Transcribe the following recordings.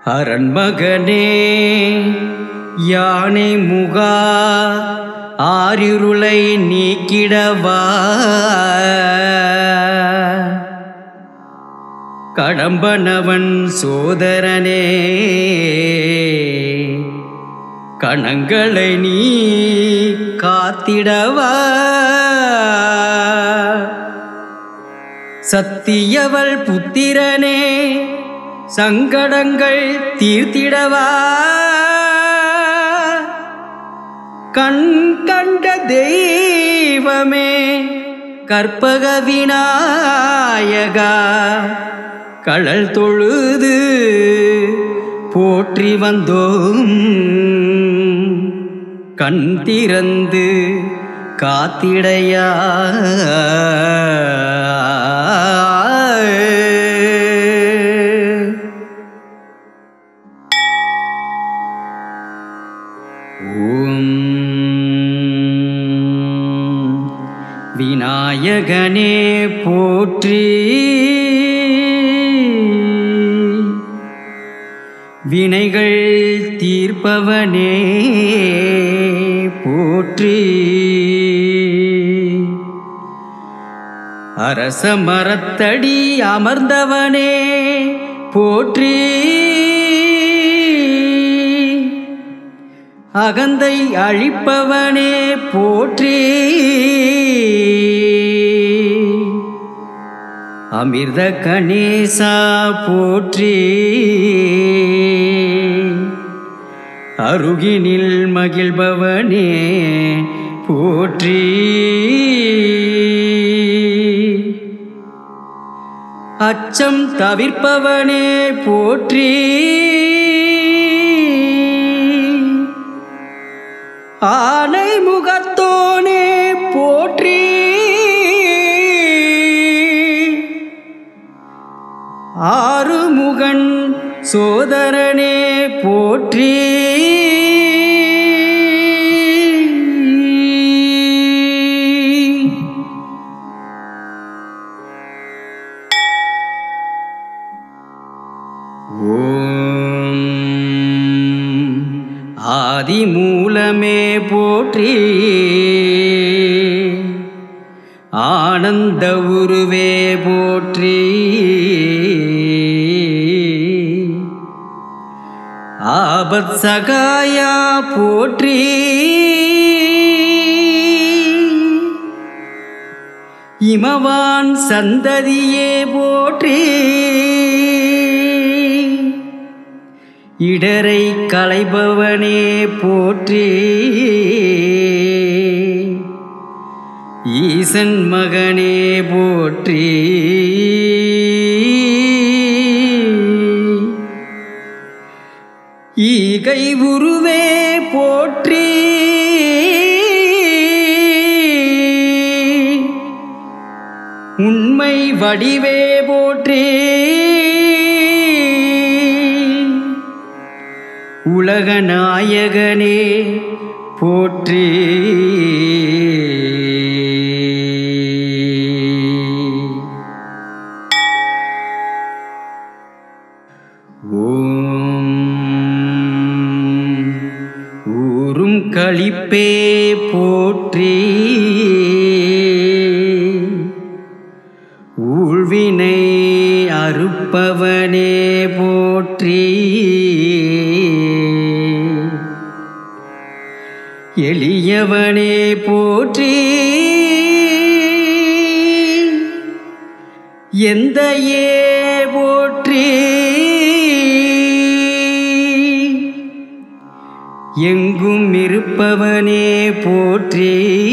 அரண்மகனே யானை முகா ஆரிருளை நீக்கிடவா கடம்பனவன் சோதரனே கணங்களை நீ காத்திடவா சத்தியவள் புத்திரனே சங்கடங்கள் தீர்த்திடவா கண் கண்ட தெய்வமே கற்பக விநாயகா கடல் தொழுது போற்றி வந்தோம் கண் திறந்து காத்திடையா ஓம் விநாயகனே போற்றி வினைகள் தீர்ப்பவனே போற்றி அரச மரத்தடி அமர்ந்தவனே போற்றி அகந்தை அழிப்பவனே போற்றி அமிர்த கணேசா போற்றி அருகினில் மகிழ்பவனே போற்றி அச்சம் தவிர்ப்பவனே போற்றி ஆனை முகத்தோனே போற்றி ஆறுமுகன் சோதரனே போற்றி ஓம் ஆதி மூலமே போற்றி ஆனந்த உருவே போற்றி ஆபத் சகாயா போற்றி இமவான் சந்ததியே போற்றி இடரை களைபவனே போற்றி ஈசன் மகனே போற்றி ஈகை உருவே போற்றி உண்மை வடிவே போற்றி உலக நாயகனே போற்றி ஓம் ஊரும் களிப்பே போற்றி ஊழ்வினை அறுப்பவனே போற்றி எளியவனே போற்றி எந்த ஏ போற்றி எங்கும் இருப்பவனே போற்றி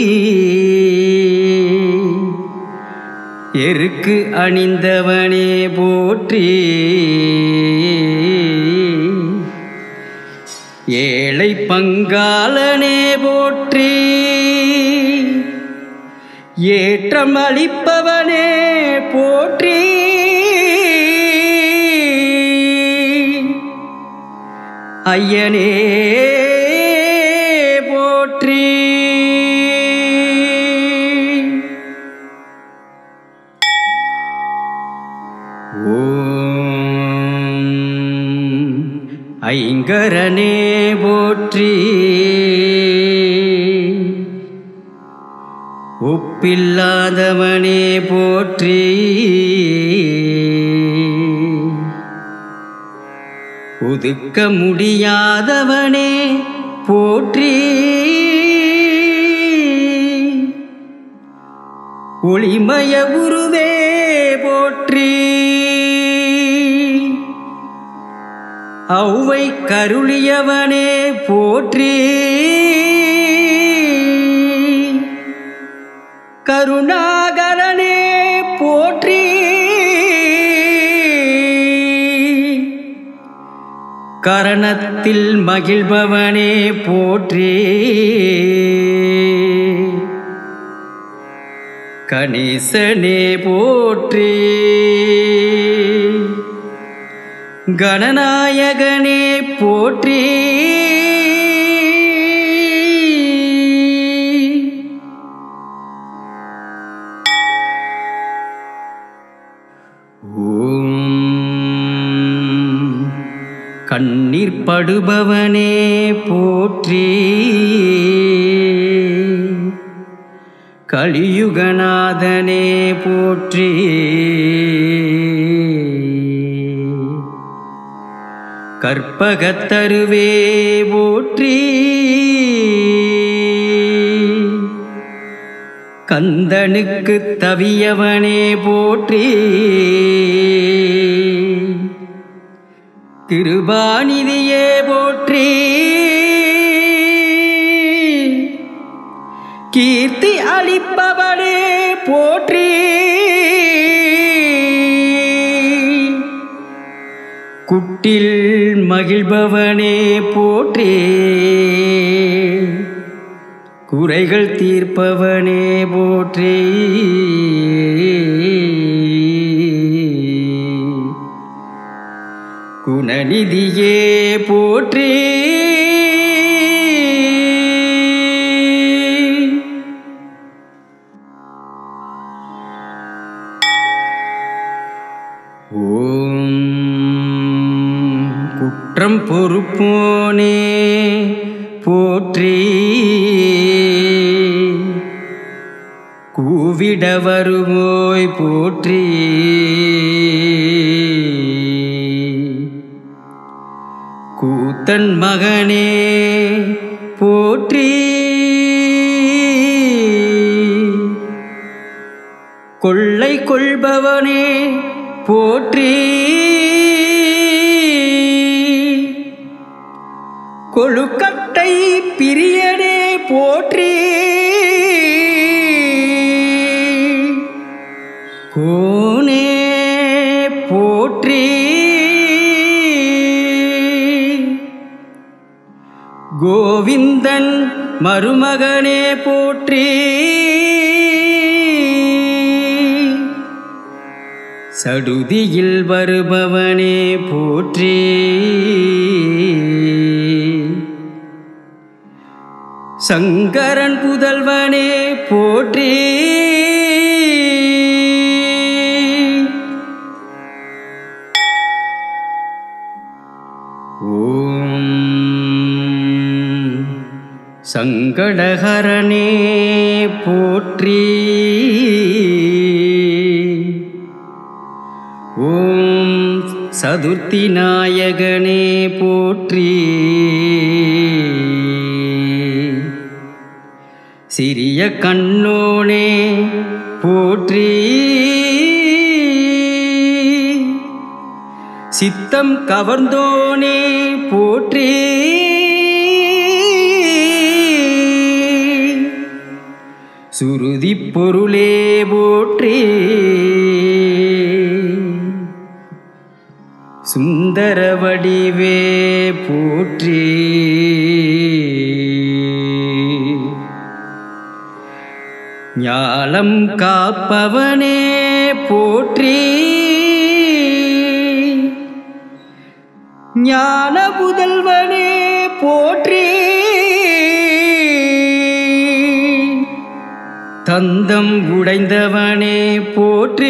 எருக்கு அணிந்தவனே போற்றி ஏழை பங்காளனே போற்றி ஏற்றம் அளிப்பவனே போற்றி ஐயனே போற்றி ஓம் ஐங்கரனே போற்றி ஒப்பில்லாதவனே போற்றி ஒதுக்க முடியாதவனே போற்றி ஒளிமய உருவே போற்றி ஔவை கருளியவனே போற்றி கருணாகரனே போற்றி கரணத்தில் மகிழ்பவனே போற்றி கணேசனே போற்றி கணநாயகனே போற்றி ஓம் கண்ணீர் படுபவனே போற்றி கலியுகநாதனே போற்றி கற்பகத்தருவே போற்றி கந்தனுக்கு தவியவனே போற்றி கிருபாநிதியே போற்றி கீர்த்தி அளிப்பவனே போற்றி குட்டில் மகிழ்பவனே போற்றி குறைகள் தீர்ப்பவனே போற்றி குணநிதியே போற்றி ஓம் குற்றம் பொறுப்போனே போற்றி கூவிட வருவோய் போற்றி கூத்தன் மகனே போற்றி கொள்ளை கொள்பவனே போற்றி கொழுக்கட்டை பிரியனே போற்றி கோனே போற்றி கோவிந்தன் மருமகனே போற்றி சடுதியில் வருபவனே போற்றி சங்கரன் புதல்வனே போற்றி ஓம் சங்கடஹரனே போற்றி ஓம் சதுர்த்தி நாயகனே போற்றி சிறிய கண்ணோனே போற்றி சித்தம் கவர்ந்தோனே போற்றி சுருதி பொருளே போற்றி சுந்தர வடிவே போற்றி ஞாலம் காப்பவனே போற்றி ஞான புதல்வனே போற்றி தந்தம் உடைந்தவனே போற்றி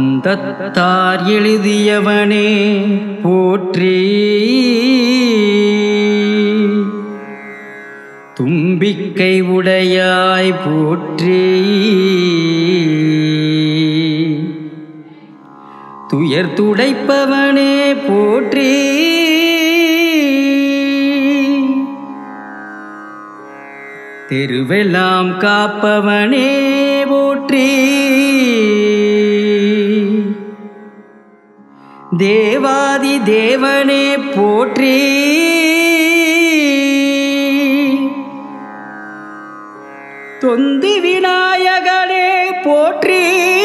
அந்தத்தார் எழுதியவனே போற்றி தும்பிக்கை உடையாய் போற்றி துயர் துடைப்பவனே போற்றி தெருவெல்லாம் காப்பவனே போற்றி தேவாதி தேவனே போற்றி தொந்தி விநாயகனே போற்றி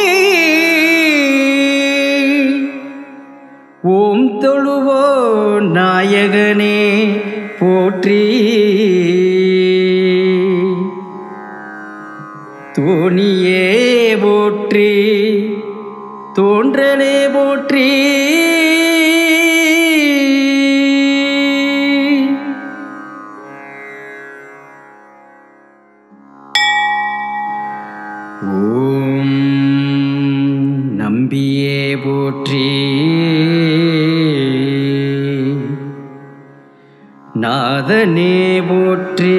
ஓம் தொழுவோ நாயகனே போற்றி தோணியே போற்றி தோன்றலே போற்றி ஓம் நம்பியே போற்றி நாதனே போற்றி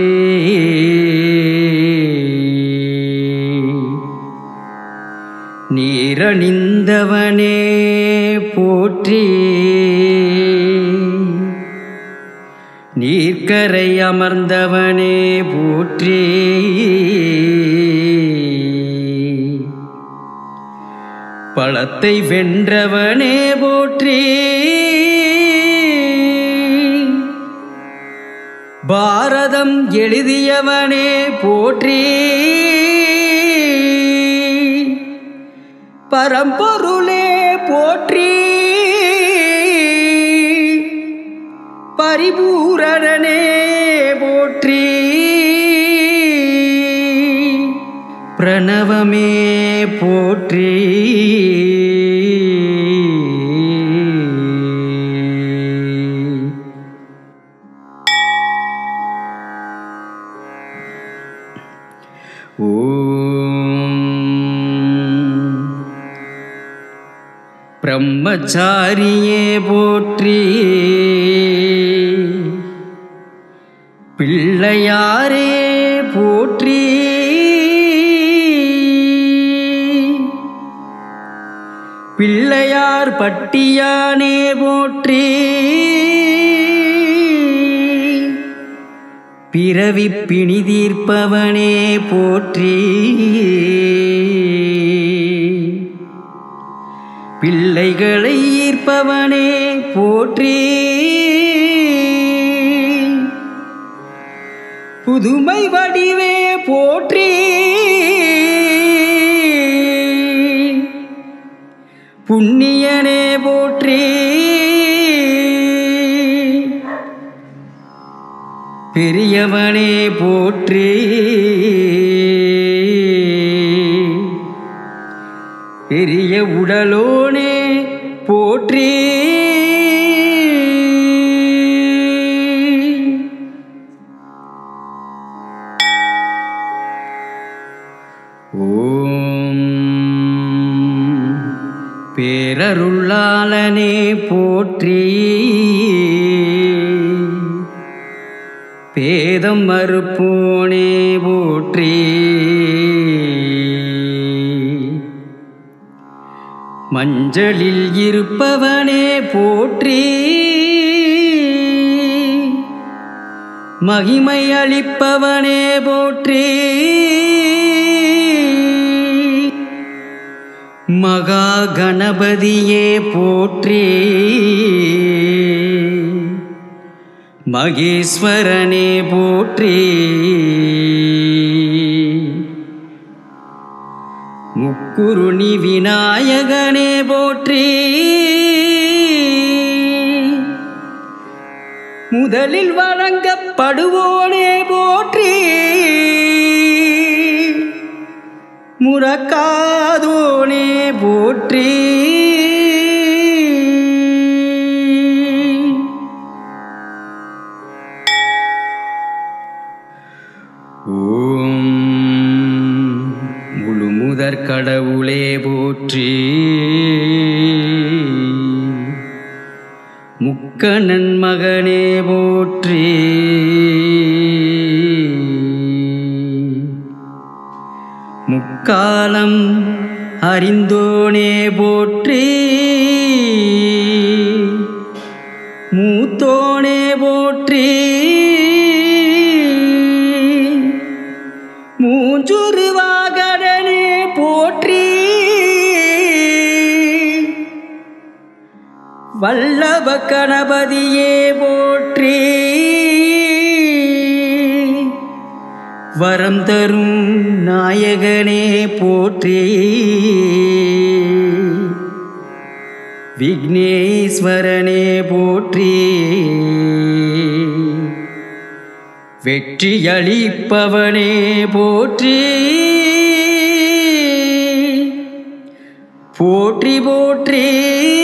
நீரணிந்தவனே போற்றி நீர்க்கரை அமர்ந்தவனே போற்றி பழத்தை வென்றவனே போற்றி பாரதம் எழுதியவனே போற்றி பரம்பொருளே போற்றி பரிபூரணனே போற்றி பிரணவமே போற்றி ஓம் பிரம்மச்சாரியே போற்றி பிள்ளையாரே போற்றி பிள்ளையார் பட்டியானே போற்றி பிறவி பிணி தீர்ப்பவனே போற்றி பிள்ளைகளை ஈர்ப்பவனே போற்றி புதுமை வடிவே போற்றி புண்ணியனே போற்றி பெரியவனே போற்றி பெரிய உடலோனே போற்றி ஓம் பேரருளாளனே போற்றி பேதம் மறுப்போனே போற்றி மஞ்சளில் இருப்பவனே போற்றி மகிமை அளிப்பவனே போற்றி மகா கணபதியே போற்றி மகேஸ்வரனே போற்றி முக்குருணி விநாயகனே போற்றி முதலில் வணங்கப்படுவோனே போற்றி முறக்காதோனே போற்றி ஓம் முழு முதற் கடவுளே போற்றி முக்கணன் மகனே போற்றி முக்காலம் அறிந்தோனே போற்றி மூத்தோனே போற்றி மூஞ்சுருவாகடனே போற்றி வல்லப கணபதியே போற்றி வரம் தரும் நாயகனே போற்றி விக்னேஸ்வரனே போற்றி வெற்றியளிப்பவனே போற்றி போற்றி போற்றி